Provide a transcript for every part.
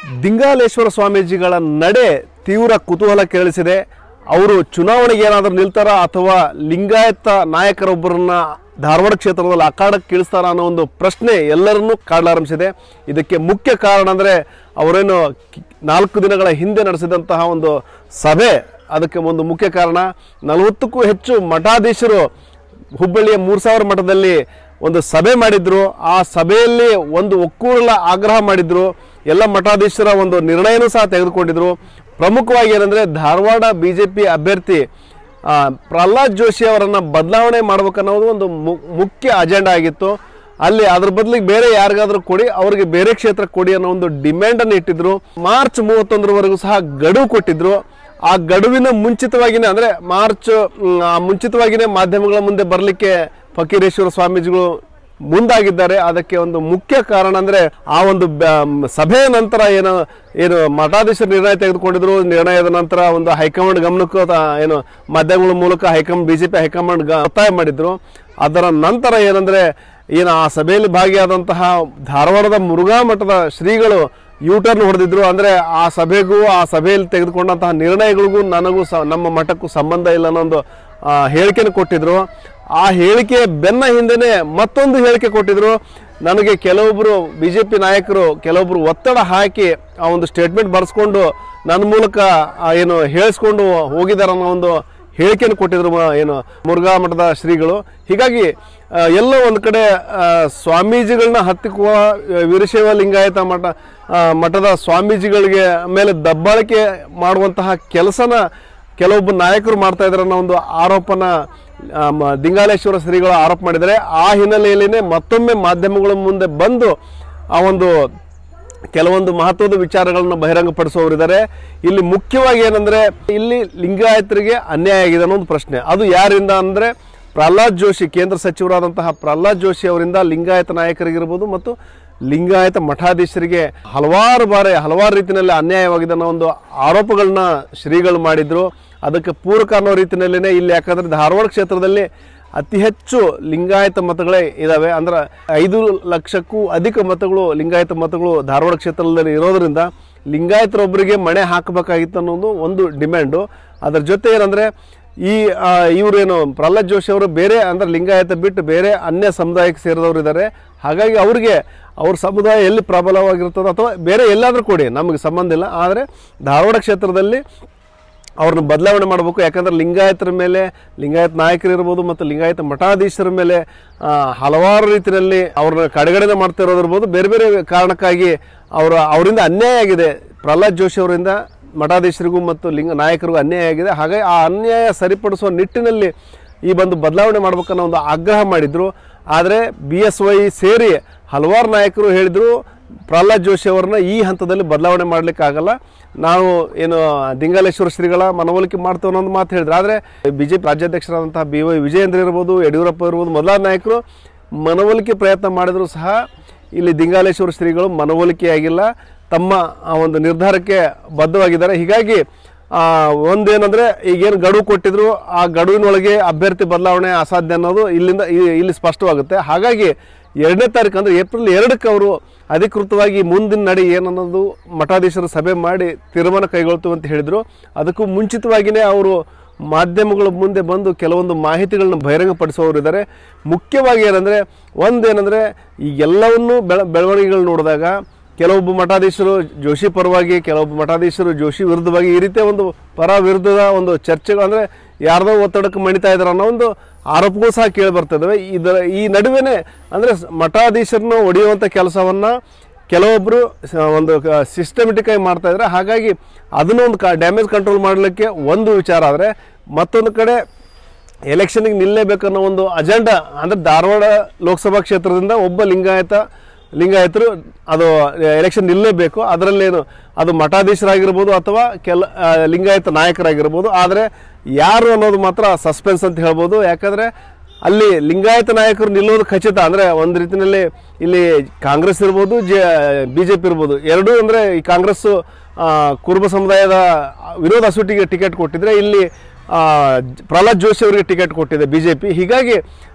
ದಿಂಗಾಲೇಶ್ವರ ಸ್ವಾಮೀಜಿಗಳ ನಡೆ ತೀವ್ರ ಕುತೂಹಲ ಕೇಳಿಸಿದೆ ಅವರು ಚುನಾವಣೆಗೆ ಏನಾದರೂ ನಿಲ್ತಾರ ಅಥವಾ ಲಿಂಗಾಯತ ನಾಯಕರೊಬ್ಬರನ್ನ ಧಾರವಾಡ ಕ್ಷೇತ್ರದಲ್ಲಿ ಅಖಾಡಕ್ಕೆ ಕೀಳಿಸ್ತಾರ ಅನ್ನೋ ಒಂದು ಪ್ರಶ್ನೆ ಎಲ್ಲರನ್ನೂ ಕಾಡಲಾರಂಭಿಸಿದೆ ಇದಕ್ಕೆ ಮುಖ್ಯ ಕಾರಣ ಅಂದರೆ ಅವರೇನು ಕಿ- ನಾಲ್ಕು ದಿನಗಳ ಹಿಂದೆ ನಡೆಸಿದಂತಹ ಒಂದು ಸಭೆ ಅದಕ್ಕೆ ಒಂದು ಮುಖ್ಯ ಕಾರಣ ನಲವತ್ತಕ್ಕೂ ಹೆಚ್ಚು ಮಠಾಧೀಶರು ಹುಬ್ಬಳ್ಳಿಯ ಮೂರು ಸಾವಿರ ಮಠದಲ್ಲಿ ಒಂದು ಸಭೆ ಮಾಡಿದ್ರು ಆ ಸಭೆಯಲ್ಲಿ ಒಂದು ಒಕ್ಕೂರಲ ಆಗ್ರಹ ಮಾಡಿದ್ರು ಎಲ್ಲ ಮಠಾಧೀಶರ ಒಂದು ನಿರ್ಣಯನೂ ಸಹ ತೆಗೆದುಕೊಂಡಿದ್ರು ಪ್ರಮುಖವಾಗಿ ಏನಂದ್ರೆ ಧಾರವಾಡ ಬಿಜೆಪಿ ಅಭ್ಯರ್ಥಿ ಆ, ಪ್ರಹ್ಲಾದ್ ಜೋಶಿ ಅವರನ್ನ ಬದಲಾವಣೆ ಮಾಡ್ಬೇಕನ್ನೋದು ಒಂದು ಮು- ಮುಖ್ಯ ಅಜೆಂಡಾ ಆಗಿತ್ತು ಅಲ್ಲಿ ಅದ್ರ ಬದಲಿಗೆ ಬೇರೆ ಯಾರಿಗಾದ್ರೂ ಕೊಡಿ ಅವ್ರಿಗೆ ಬೇರೆ ಕ್ಷೇತ್ರ ಕೊಡಿ ಅನ್ನೋ ಒಂದು ಡಿಮ್ಯಾಂಡ್ ಅನ್ನು ಇಟ್ಟಿದ್ರು ಮಾರ್ಚ್ ಮೂವತ್ತೊಂದರವರೆಗೂ ಸಹ ಗಡುವು ಕೊಟ್ಟಿದ್ರು ಆ ಗಡುವಿನ ಮುಂಚಿತವಾಗಿನೇ ಅಂದ್ರೆ ಮಾರ್ಚ್ ಮ್, ಆ ಮುಂಚಿತವಾಗಿನೇ ಮಾಧ್ಯಮಗಳ ಮುಂದೆ ಬರಲಿಕ್ಕೆ ಫಕೀರೇಶ್ವರ ಸ್ವಾಮೀಜಿಗಳು ಮುಂದಾಗಿದ್ದಾರೆ ಅದಕ್ಕೆ ಒಂದು ಮುಖ್ಯ ಕಾರಣ ಅಂದ್ರೆ ಆ ಒಂದು ಬ- ಮ್, ಸಭೆಯ ನಂತರ ಏನು ಏನು ಮಠಾಧೀಶರು ನಿರ್ಣಯ ತೆಗೆದುಕೊಂಡಿದ್ರು ನಿರ್ಣಯದ ನಂತರ ಒಂದು ಹೈಕಮಾಂಡ್ ಗಮನಕ್ಕೂ ತ- ಏನು ಮಾಧ್ಯಮಗಳ ಮೂಲಕ ಹೈಕಮಾಂಡ್ ಬಿಜೆಪಿ ಹೈಕಮಾಂಡ್ ಗ- ಒತ್ತಾಯ ಮಾಡಿದ್ರು ಅದರ ನಂತರ ಏನಂದ್ರೆ ಏನು ಆ ಸಭೆಯಲ್ಲಿ ಭಾಗಿಯಾದಂತಹ ಧಾರವಾಡದ ಮುರುಘಾ ಮಠದ ಶ್ರೀಗಳು ಯೂಟರ್ನ್ ಹೊಡೆದಿದ್ರು ಅಂದ್ರೆ ಆ ಸಭೆಗೂ ಆ ಸಭೆಯಲ್ಲಿ ತೆಗೆದುಕೊಂಡಂತಹ ನಿರ್ಣಯಗಳಿಗೂ ನನಗೂ ಸ ನಮ್ಮ ಮಠಕ್ಕೂ ಸಂಬಂಧ ಇಲ್ಲ ಅನ್ನೋ ಒಂದು ಆ, ಹೇಳಿಕೆಯನ್ನು ಕೊಟ್ಟಿದ್ರು ಆ ಹೇಳಿಕೆ ಬೆನ್ನ ಹಿಂದೆನೆ ಮತ್ತೊಂದು ಹೇಳಿಕೆ ಕೊಟ್ಟಿದ್ರು ನನಗೆ ಕೆಲವೊಬ್ಬರು ಬಿ ಜೆ ಪಿ ನಾಯಕರು ಕೆಲವೊಬ್ಬರು ಒತ್ತಡ ಹಾಕಿ ಆ ಒಂದು ಸ್ಟೇಟ್ಮೆಂಟ್ ಬರೆಸ್ಕೊಂಡು ನನ್ನ ಮೂಲಕ ಆ, ಏನು ಹೇಳಿಸ್ಕೊಂಡು ಹೋಗಿದ್ದಾರೆ ಅನ್ನೋ ಒಂದು ಹೇಳಿಕೆಯನ್ನು ಕೊಟ್ಟಿದ್ರು ಮ- ಏನು ಮುರುಘಾ ಮಠದ ಶ್ರೀಗಳು ಹೀಗಾಗಿ ಆ, ಎಲ್ಲೋ ಒಂದು ಕಡೆ ಆ, ಸ್ವಾಮೀಜಿಗಳನ್ನ ಹತ್ತಿಕ್ಕುವ ಆ, ವೀರಶೈವ ಲಿಂಗಾಯತ ಮಠ ಆ, ಮಠದ ಸ್ವಾಮೀಜಿಗಳಿಗೆ ಮೇಲೆ ದಬ್ಬಾಳಿಕೆ ಮಾಡುವಂತಹ ಕೆಲಸನ ಕೆಲವೊಬ್ಬ ನಾಯಕರು ಮಾಡ್ತಾ ಇದ್ದಾರೆ ಅನ್ನೋ ಒಂದು ಆರೋಪನ ಆ, ಮ- ದಿಂಗಾಲೇಶ್ವರ ಶ್ರೀಗಳು ಆರೋಪ ಮಾಡಿದರೆ ಆ ಹಿನ್ನೆಲೆಯಲ್ಲಿನೇ ಮತ್ತೊಮ್ಮೆ ಮಾಧ್ಯಮಗಳ ಮುಂದೆ ಬಂದು ಆ ಒಂದು ಕೆಲವೊಂದು ಮಹತ್ವದ ವಿಚಾರಗಳನ್ನು ಬಹಿರಂಗಪಡಿಸುವವರಿದ್ದಾರೆ ಇಲ್ಲಿ ಮುಖ್ಯವಾಗಿ ಏನಂದ್ರೆ ಇಲ್ಲಿ ಲಿಂಗಾಯತರಿಗೆ ಅನ್ಯಾಯ ಆಗಿದೆ ಅನ್ನೋ ಒಂದು ಪ್ರಶ್ನೆ ಅದು ಯಾರಿಂದ ಅಂದ್ರೆ ಪ್ರಹ್ಲಾದ್ ಜೋಶಿ ಕೇಂದ್ರ ಸಚಿವರಾದಂತಹ ಪ್ರಹ್ಲಾದ್ ಜೋಶಿ ಅವರಿಂದ ಲಿಂಗಾಯತ ನಾಯಕರಿಗಿರ್ಬೋದು ಮತ್ತು ಲಿಂಗಾಯತ ಮಠಾಧೀಶರಿಗೆ ಹಲವಾರು ಬಾರಿ ಹಲವಾರು ರೀತಿಯಲ್ಲಿ ಅನ್ಯಾಯವಾಗಿದೆ ಅನ್ನೋ ಒಂದು ಆರೋಪಗಳನ್ನ ಶ್ರೀಗಳು ಮಾಡಿದ್ರು ಅದಕ್ಕೆ ಪೂರಕ ಅನ್ನೋ ರೀತಿಯಲ್ಲಿನೇ ಇಲ್ಲಿ ಯಾಕಂದ್ರೆ ಧಾರವಾಡ ಕ್ಷೇತ್ರದಲ್ಲಿ ಅತಿ ಹೆಚ್ಚು ಲಿಂಗಾಯತ ಮತಗಳೇ ಇದಾವೆ ಅಂದ್ರೆ ಐದು ಲಕ್ಷಕ್ಕೂ ಅಧಿಕ ಮತಗಳು ಲಿಂಗಾಯತ ಮತಗಳು ಧಾರವಾಡ ಕ್ಷೇತ್ರದಲ್ಲಿ ಇರೋದ್ರಿಂದ ಲಿಂಗಾಯತರೊಬ್ಬರಿಗೆ ಮಣೆ ಹಾಕಬೇಕಾಗಿತ್ತು ಅನ್ನೋದು ಒಂದು ಡಿಮ್ಯಾಂಡು ಅದರ ಜೊತೆ ಏನಂದ್ರೆ ಈ ಆ, ಇವ್ರೇನು ಪ್ರಹ್ಲಾದ್ ಜೋಶಿ ಅವರು ಬೇರೆ ಅಂದ್ರೆ ಲಿಂಗಾಯತ ಬಿಟ್ಟು ಬೇರೆ ಅನ್ಯ ಸಮುದಾಯಕ್ಕೆ ಸೇರಿದವರು ಇದ್ದಾರೆ ಹಾಗಾಗಿ ಅವ್ರಿಗೆ ಅವ್ರ ಸಮುದಾಯ ಎಲ್ಲಿ ಪ್ರಬಲವಾಗಿರ್ತದೋ ಅಥವಾ ಬೇರೆ ಎಲ್ಲಾದರೂ ಕೊಡಿ ನಮಗೆ ಸಂಬಂಧ ಇಲ್ಲ ಆದರೆ ಧಾರವಾಡ ಕ್ಷೇತ್ರದಲ್ಲಿ ಅವ್ರನ್ನ ಬದಲಾವಣೆ ಮಾಡಬೇಕು ಯಾಕಂದ್ರೆ ಲಿಂಗಾಯತರ ಮೇಲೆ ಲಿಂಗಾಯತ ನಾಯಕರು ಇರ್ಬೋದು ಮತ್ತು ಲಿಂಗಾಯತ ಮಠಾಧೀಶರ ಮೇಲೆ ಆ, ಹಲವಾರು ರೀತಿಯಲ್ಲಿ ಅವ್ರನ್ನ ಕಡೆಗಣನೆ ಮಾಡ್ತಾ ಇರೋದಿರ್ಬೋದು ಬೇರೆ ಬೇರೆ ಕಾರಣಕ್ಕಾಗಿ ಅವರ ಅವರಿಂದ ಅನ್ಯಾಯ ಆಗಿದೆ ಪ್ರಹ್ಲಾದ್ ಜೋಶಿ ಅವರಿಂದ ಮಠಾಧೀಶರಿಗೂ ಮತ್ತು ಲಿಂಗ ನಾಯಕರಿಗೂ ಅನ್ಯಾಯ ಆಗಿದೆ ಹಾಗಾಗಿ ಆ ಅನ್ಯಾಯ ಸರಿಪಡಿಸುವ ನಿಟ್ಟಿನಲ್ಲಿ ಈ ಬಂದು ಬದಲಾವಣೆ ಮಾಡ್ಬೇಕನ್ನೋ ಒಂದು ಆಗ್ರಹ ಮಾಡಿದ್ರು ಆದರೆ ಬಿ ಎಸ್ ವೈ ಸೇರಿ ಹಲವಾರು ನಾಯಕರು ಹೇಳಿದ್ರು ಪ್ರಹ್ಲಾದ್ ಜೋಶಿ ಅವರನ್ನ ಈ ಹಂತದಲ್ಲಿ ಬದಲಾವಣೆ ಮಾಡ್ಲಿಕ್ಕೆ ಆಗಲ್ಲ ನಾವು ಏನು ದಿಂಗಾಲೇಶ್ವರ ಶ್ರೀಗಳ ಮನವೊಲಿಕೆ ಮಾಡ್ತೇವೆ ಅನ್ನೋ ಒಂದು ಮಾತು ಹೇಳಿದ್ರು ಆದರೆ ಬಿಜೆಪಿ ರಾಜ್ಯಾಧ್ಯಕ್ಷರಾದಂತಹ ಬಿ ವೈ ವಿಜಯೇಂದ್ರ ಇರ್ಬೋದು ಯಡಿಯೂರಪ್ಪ ಇರ್ಬೋದು ಮೊದಲಾದ ನಾಯಕರು ಮನವೊಲಿಕೆ ಪ್ರಯತ್ನ ಮಾಡಿದ್ರು ಸಹ ಇಲ್ಲಿ ದಿಂಗಾಲೇಶ್ವರ ಶ್ರೀಗಳು ಮನವೊಲಿಕೆ ಆಗಿಲ್ಲ ತಮ್ಮ ಆ ಒಂದು ನಿರ್ಧಾರಕ್ಕೆ ಬದ್ಧವಾಗಿದ್ದಾರೆ ಹೀಗಾಗಿ ಆ, ಒಂದೇನಂದ್ರೆ ಈಗೇನು ಗಡುವು ಕೊಟ್ಟಿದ್ರು ಆ ಗಡುವಿನೊಳಗೆ ಅಭ್ಯರ್ಥಿ ಬದಲಾವಣೆ ಅಸಾಧ್ಯ ಅನ್ನೋದು ಇಲ್ಲಿಂದ ಇ- ಇಲ್ಲಿ ಸ್ಪಷ್ಟವಾಗುತ್ತೆ ಹಾಗಾಗಿ ಎರಡನೇ ತಾರೀಕು ಅಂದ್ರೆ ಏಪ್ರಿಲ್ ಎರಡಕ್ಕೆ ಅವರು ಅಧಿಕೃತವಾಗಿ ಮುಂದಿನ ನಡೆ ಏನನ್ನೋದು ಮಠಾಧೀಶರು ಸಭೆ ಮಾಡಿ ತೀರ್ಮಾನ ಕೈಗೊಳ್ತೀವಿ ಅಂತ ಹೇಳಿದ್ರು ಅದಕ್ಕೂ ಮುಂಚಿತವಾಗಿಯೇ ಅವರು ಮಾಧ್ಯಮಗಳ ಮುಂದೆ ಬಂದು ಕೆಲವೊಂದು ಮಾಹಿತಿಗಳನ್ನ ಬಹಿರಂಗಪಡಿಸುವವರು ಇದ್ದಾರೆ ಮುಖ್ಯವಾಗಿ ಏನಂದ್ರೆ ಒಂದೇನಂದ್ರೆ ಈ ಎಲ್ಲವನ್ನೂ ಬೆಳ ಬೆಳವಣಿಗೆಗಳು ನೋಡಿದಾಗ ಕೆಲವೊಬ್ಬ ಮಠಾಧೀಶರು ಜೋಶಿ ಪರವಾಗಿ ಕೆಲವೊಬ್ಬ ಮಠಾಧೀಶರು ಜೋಶಿ ವಿರುದ್ಧವಾಗಿ ಈ ರೀತಿಯ ಒಂದು ಪರ ವಿರುದ್ಧದ ಒಂದು ಚರ್ಚೆಗಳು ಅಂದ್ರೆ ಯಾರ್ದೋ ಒತ್ತಡಕ್ಕೆ ಮಣಿತಾ ಇದ್ದಾರೆ ಅನ್ನೋ ಒಂದು ಆರೋಪಗಳು ಸಹ ಕೇಳಿ ಬರ್ತದವೆ ಇದರ ಈ ನಡುವೆನೆ ಅಂದ್ರೆ ಸ- ಮಠಾಧೀಶರನ್ನು ಒಡೆಯುವಂತ ಕೆಲಸವನ್ನ ಕೆಲವೊಬ್ರು ಸ- ಒಂದು ಸಿಸ್ಟಮೆಟಿಕ್ ಆಗಿ ಮಾಡ್ತಾ ಇದ್ದಾರೆ ಹಾಗಾಗಿ ಅದನ್ನ ಒಂದು ಡ್ಯಾಮೇಜ್ ಕಂಟ್ರೋಲ್ ಮಾಡಲಿಕ್ಕೆ ಒಂದು ವಿಚಾರ ಆದರೆ ಮತ್ತೊಂದು ಕಡೆ ಎಲೆಕ್ಷನ್ಗೆ ನಿಲ್ಲೇಬೇಕನ್ನೋ ಒಂದು ಅಜೆಂಡಾ ಅಂದ್ರೆ ಧಾರವಾಡ ಲೋಕಸಭಾ ಕ್ಷೇತ್ರದಿಂದ ಒಬ್ಬ ಲಿಂಗಾಯತ ಲಿಂಗಾಯತರು ಅದು ಎಲೆಕ್ಷನ್ ನಿಲ್ಲೇಬೇಕು ಅದರಲ್ಲೇನು ಅದು ಮಠಾಧೀಶರಾಗಿರ್ಬೋದು ಅಥವಾ ಕೆಲ ಆ, ಲಿಂಗಾಯತ ನಾಯಕರಾಗಿರ್ಬೋದು ಆದರೆ ಯಾರು ಅನ್ನೋದು ಮಾತ್ರ ಸಸ್ಪೆನ್ಸ್ ಅಂತ ಹೇಳ್ಬೋದು ಯಾಕಂದ್ರೆ ಅಲ್ಲಿ ಲಿಂಗಾಯತ ನಾಯಕರು ನಿಲ್ಲೋದು ಖಚಿತ ಅಂದ್ರೆ ಒಂದು ರೀತಿಯಲ್ಲಿ ಇಲ್ಲಿ ಕಾಂಗ್ರೆಸ್ ಇರ್ಬೋದು ಜೆ ಬಿಜೆಪಿ ಇರ್ಬೋದು ಎರಡೂ ಅಂದ್ರೆ ಈ ಕಾಂಗ್ರೆಸ್ ಕುರುಬ ಸಮುದಾಯದ ವಿರೋಧ ಅಸೂಟಿಗೆ ಟಿಕೆಟ್ ಕೊಟ್ಟಿದ್ರೆ ಇಲ್ಲಿ ಆ, ಜ- ಪ್ರಹ್ಲಾದ್ ಜೋಶಿ ಅವರಿಗೆ ಟಿಕೆಟ್ ಕೊಟ್ಟಿದೆ ಬಿಜೆಪಿ ಹೀಗಾಗಿ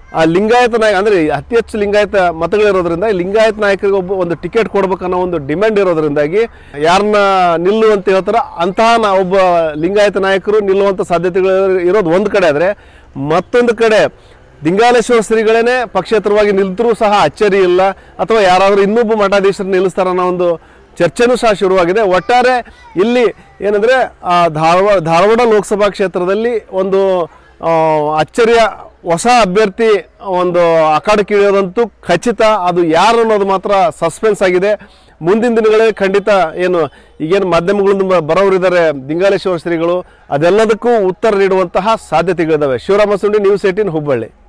ಆ ಲಿಂಗಾಯತ ನಾಯಕ ಅಂದರೆ ಅತಿ ಹೆಚ್ಚು ಲಿಂಗಾಯತ ಮತಗಳಿರೋದ್ರಿಂದ ಈ ಲಿಂಗಾಯತ ನಾಯಕರಿಗೆ ಒಬ್ಬ ಒಂದು ಟಿಕೆಟ್ ಕೊಡ್ಬೇಕನ್ನೋ ಒಂದು ಡಿಮ್ಯಾಂಡ್ ಇರೋದ್ರಿಂದಾಗಿ ಯಾರನ್ನ ನಿಲ್ಲು ಅಂತ ಹೇಳ್ತಾರೋ ಅಂತಹ ನಾ ಒಬ್ಬ ಲಿಂಗಾಯತ ನಾಯಕರು ನಿಲ್ಲುವಂಥ ಸಾಧ್ಯತೆಗಳು ಇರೋದು ಒಂದು ಕಡೆ ಆದರೆ ಮತ್ತೊಂದು ಕಡೆ ದಿಂಗಾಲೇಶ್ವರ ಶ್ರೀಗಳೇನೆ ಪಕ್ಷೇತರವಾಗಿ ನಿಲ್ತರೂ ಸಹ ಅಚ್ಚರಿ ಇಲ್ಲ ಅಥವಾ ಯಾರಾದರೂ ಇನ್ನೊಬ್ಬ ಮಠಾಧೀಶರು ನಿಲ್ಲಿಸ್ತಾರ ಅನ್ನೋ ಒಂದು ಚರ್ಚೆನೂ ಸಹ ಶುರುವಾಗಿದೆ ಒಟ್ಟಾರೆ ಇಲ್ಲಿ ಏನಂದರೆ ಧಾರವಾಡ ಧಾರವಾಡ ಲೋಕಸಭಾ ಕ್ಷೇತ್ರದಲ್ಲಿ ಒಂದು ಆ, ಅಚ್ಚರಿಯ ಹೊಸ ಅಭ್ಯರ್ಥಿ ಒಂದು ಅಖಾಡಕ್ಕೆ ಇಳಿಯೋದಂತೂ ಖಚಿತ ಅದು ಯಾರು ಅನ್ನೋದು ಮಾತ್ರ ಸಸ್ಪೆನ್ಸ್ ಆಗಿದೆ ಮುಂದಿನ ದಿನಗಳಲ್ಲಿ ಖಂಡಿತ ಏನು ಈಗೇನು ಮಾಧ್ಯಮಗಳಿಂದ ಬರೋರಿದ್ದಾರೆ ದಿಂಗಾಲೇಶ್ವರ ಶ್ರೀಗಳು ಅದೆಲ್ಲದಕ್ಕೂ ಉತ್ತರ ನೀಡುವಂತಹ ಸಾಧ್ಯತೆಗಳಿದ್ದಾವೆ ಶಿವರಾಮ ಸುಂಡಿ ನ್ಯೂಸ್ ಏಟೀನ್ ಹುಬ್ಬಳ್ಳಿ